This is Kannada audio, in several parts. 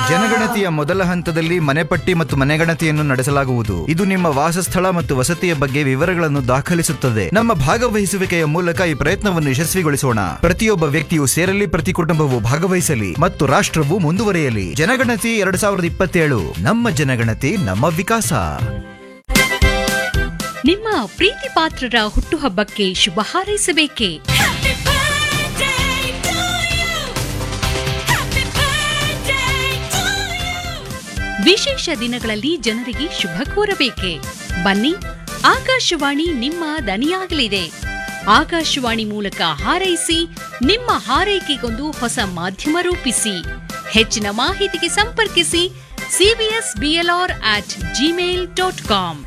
ಜನಗಣತಿಯ ಮೊದಲ ಹಂತದಲ್ಲಿ ಮನೆಪಟ್ಟಿ ಮತ್ತು ಮನೆಗಣತಿಯನ್ನು ನಡೆಸಲಾಗುವುದು ಇದು ನಿಮ್ಮ ವಾಸಸ್ಥಳ ಮತ್ತು ವಸತಿಯ ಬಗ್ಗೆ ವಿವರಗಳನ್ನು ದಾಖಲಿಸುತ್ತದೆ ನಮ್ಮ ಭಾಗವಹಿಸುವಿಕೆಯ ಮೂಲಕ ಈ ಪ್ರಯತ್ನವನ್ನು ಯಶಸ್ವಿಗೊಳಿಸೋಣ ಪ್ರತಿಯೊಬ್ಬ ವ್ಯಕ್ತಿಯು ಸೇರಲಿ ಪ್ರತಿ ಕುಟುಂಬವು ಭಾಗವಹಿಸಲಿ ಮತ್ತು ರಾಷ್ಟ್ರವು ಮುಂದುವರಿಯಲಿ ಜನಗಣತಿ ಎರಡ್ ಸಾವಿರದ ಇಪ್ಪತ್ತೇಳು ನಮ್ಮ ಜನಗಣತಿ ನಮ್ಮ ವಿಕಾಸ ನಿಮ್ಮ ಪ್ರೀತಿ ಪಾತ್ರರ ಹುಟ್ಟುಹಬ್ಬಕ್ಕೆ ಶುಭ ಹಾರೈಸಬೇಕೇ ವಿಶೇಷ ದಿನಗಳಲ್ಲಿ ಜನರಿಗೆ ಶುಭ ಕೋರಬೇಕೆ ಬನ್ನಿ ಆಕಾಶವಾಣಿ ನಿಮ್ಮ ದನಿಯಾಗಲಿದೆ ಆಕಾಶವಾಣಿ ಮೂಲಕ ಹಾರೈಸಿ ನಿಮ್ಮ ಹಾರೈಕೆಗೊಂದು ಹೊಸ ಮಾಧ್ಯಮ ರೂಪಿಸಿ ಹೆಚ್ಚಿನ ಮಾಹಿತಿಗೆ ಸಂಪರ್ಕಿಸಿ CBS BLR at Gmail dot com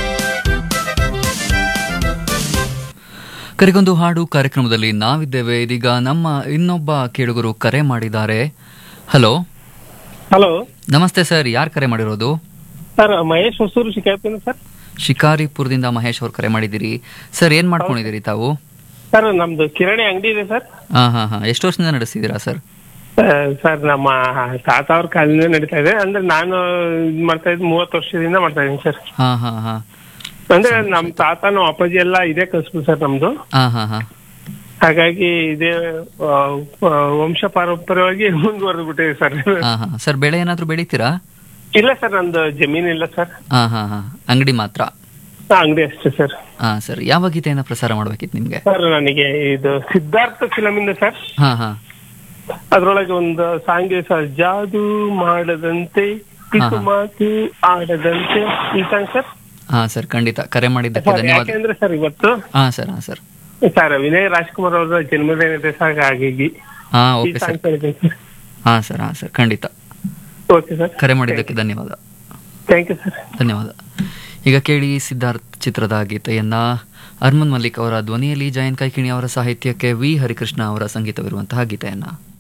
ಕರೆಗೊಂದು ಹಾಡು ಕಾರ್ಯಕ್ರಮದಲ್ಲಿ ನಾವಿದ್ದೇವೆ ಇದೀಗ ನಮ್ಮ ಇನ್ನೊಬ್ಬ ಕೇಳುಗರು ಕರೆ ಮಾಡಿದ್ದಾರೆ ಹಲೋ ಹಲೋ ನಮಸ್ತೆ ಸರ್ ಯಾರು ಕರೆ ಮಾಡಿರೋದು ಸರ್ ಮಹೇಶ್ ಹೊಸೂರು ಶಿಕಾಯತ್ತೀನಿ ಸರ್ ಶಿಕಾರಿಪುರದಿಂದ ಮಹೇಶ್ ಅವ್ರು ಕರೆ ಮಾಡಿದ್ದೀರಿ ಸರ್ ಏನ್ ಮಾಡ್ಕೊಂಡಿದ್ದೀರಿ ತಾವು ಸರ್ ನಮ್ದು ಕಿರಾಣಿ ಅಂಗಡಿ ಇದೆ ಸರ್ ಹಾ ಹಾ ಹಾ ಎಷ್ಟು ವರ್ಷದಿಂದ ನಡೆಸಿದ್ದೀರಾ ಸರ್ ಆ, ಸರ್ ನಮ್ಮ ತಾತ ಅವ್ರ ಕಾಲದಿಂದ ನಡೀತಾ ಇದೆ ಅಂದ್ರೆ ನಾನು ಇದ್ ಮಾಡ್ತಾ ಇದ್ದು ಮೂವತ್ತು ವರ್ಷದಿಂದ ಮಾಡ್ತಾ ಇದ್ದೀನಿ ಸರ್ ಹಾ ಹಾ ಹಾ ಅಂದ್ರೆ ನಮ್ ತಾತ ನಮ್ಮ ಅಪ್ಪಾಜಿ ಎಲ್ಲ ಇದೇ ಕಸ್ಬು ಸರ್ ನಮ್ದು ಹಾ ಹಾ ಹಾ ಹಾಗಾಗಿ ಇದೇ ಆ, ಆ, ವಂಶ ಪಾರಂಪರ್ಯವಾಗಿ ಮುಂದುವರೆದು ಬಿಟ್ಟಿದೆ ಸರ್ ಹಾ ಹಾ ಸರ್ ಬೆಳೆ ಏನಾದ್ರು ಬೆಳಿತೀರಾ ಇಲ್ಲ ಸರ್ ನಂದು ಜಮೀನ್ ಇಲ್ಲ ಸರ್ ಹಾ ಹಾ ಹಾ ಅಂಗಡಿ ಮಾತ್ರ ಅಂಗಡಿ ಅಷ್ಟೇ ಸರ್ ಹಾ ಸರ್ ಯಾವ ಗೀತೆಯನ್ನ ಪ್ರಸಾರ ಮಾಡ್ಬೇಕಿತ್ತು ನಿಮ್ಗೆ ಸರ್ ನನಗೆ ಇದು ಸಿದ್ಧಾರ್ಥ ಫಿಲಮ್ ಇಂದ ಸರ್ ಹಾ ಹಾ ಅದ್ರೊಳಗೆ ಒಂದು ಸಾಂಗ್ ಇದೆ ಸರ್ ಜಾದು ಮಾಡದಂತೆ ಪಿತು ಮಾತು ಆಡದಂತೆ ಈ ಸಾಂಗ್ ಸರ್ ಹಾ ಸರ್ ಖಂಡಿತ ಕರೆ ಮಾಡಿದ್ದಕ್ಕೆ ಸರ್, ಧನ್ಯವಾದ ಯಾಕೆಂದ್ರೆ ಸರ್ ಇವತ್ತು ಹಾ ಸರ್ ಹಾ ಸರ್ ಸರ್ ವಿನಯ್ ರಾಜ್ಕುಮಾರ್ ಅವರ ಜನ್ಮದಿನ ಇದೆ ಸರ್ ಹಾಗಾಗಿ ಹಾ ಈ ಓಕೆ ಸರ್ ಸಾಂಗ್ ಕೇಳಿದ್ದೀನಿ ಸರ್ ಹಾ ಸರ್ ಹಾ ಸರ್ ಖಂಡಿತ ಓಕೆ ಸರ್ ಕರೆ ಮಾಡಿದ್ದಕ್ಕೆ ಧನ್ಯವಾದ ಥ್ಯಾಂಕ್ ಯು ಸರ್ ಧನ್ಯವಾದ ಈಗ ಕೇಳಿ ಸಿದ್ಧಾರ್ಥ್ ಚಿತ್ರದ ಗೀತೆಯನ್ನ ಅರ್ಮನ್ ಮಲ್ಲಿಕ್ ಅವರ ಧ್ವನಿಯಲ್ಲಿ ಜಯಂತ್ ಕೈಕಿಣಿ ಅವರ ಸಾಹಿತ್ಯಕ್ಕೆ ವಿ ಹರಿಕೃಷ್ಣ ಅವರ ಸಂಗೀತವಿರುವಂತಹ ಗೀತೆಯನ್ನ